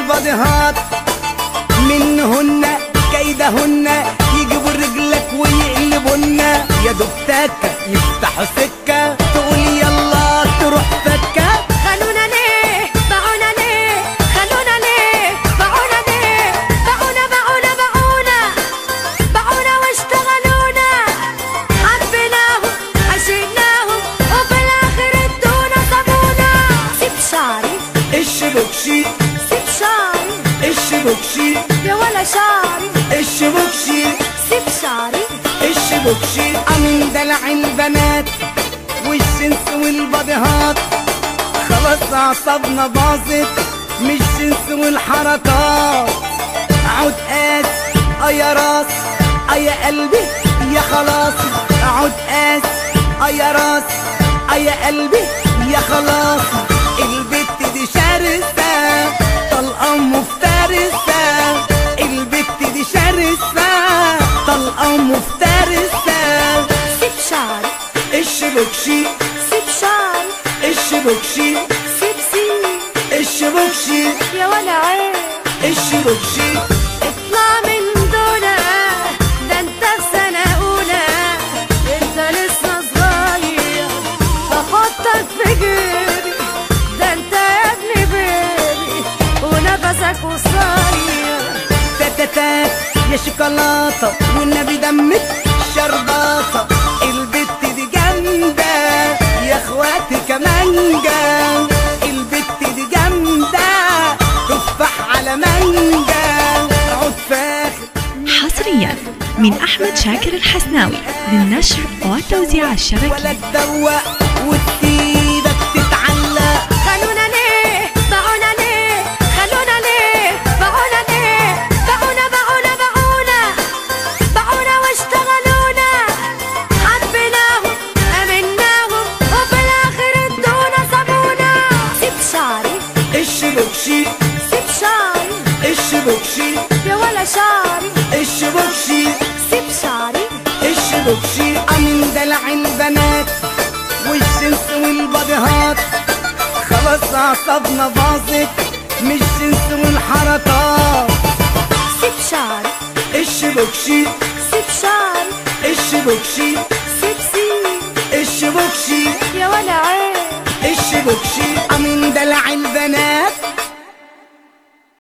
والبضهات منهن كيدهن يجيبوا رجلك ويقلبونا يا دكتاك يفتحوا سكة تقول يلا تروح فكة خلونا ليه باعونا ليه خلونا ليه باعونا ليه باعونا باعونا باعونا باعونا واشتغلونا حبيناهم عشقناهم وفي الاخر ادونا صابونا سيب شعري الشبكشي سيب شعري الشبكشي يا ولا شعري الشبكشي سيب شعري الشبكشي من دلع البنات والجنس والبضهات خلاص اعصابنا باظت مش جنس والحركات عود قاس اه يا راس اه يا قلبي يا خلاص عود قاس اه يا راس اه يا قلبي يا خلاص البت دي شرسة طلقة مفترسة البت دي شرسة طلقة مفترسة سيب شعري الشبكشي سيب شعري الشبكشي سيب سيب الشبكشي يا ولا عين الشبكشي اطلع من دونا ده انت في سنة أولى انت لسه صغير بحطك في جيبي ده انت يا ابني بيبي ونفسك قصير تاتاتات يا شوكولاتة والنبي دمك شرباطة البت دي جامدة يا اخواتي كمانجا البت دي جامدة تفاح على مانجا عود فاخر حصريا من أحمد شاكر الحسناوي للنشر والتوزيع الشبكي ولا تدوق وتسيبك تتعلق خلونا ليه باعونا ليه خلونا ليه باعونا ليه باعونا باعونا باعونا باعونا واشتغلونا حبيناهم امناهم وفي الاخر ادونا صابونا سيب شعري الشبكشي سيب شعري الشبكشي يا ولا شعري الشبكشي سيب شعري الشبكشي من دلع البنات والجنس والبضهات خلاص اعصابنا باظت مش جنس والحركات سيب شعري الشبكشي سيب شعري الشبكشي سيب سيب الشبكشي يا ولا عين الشبكشي من دلع البنات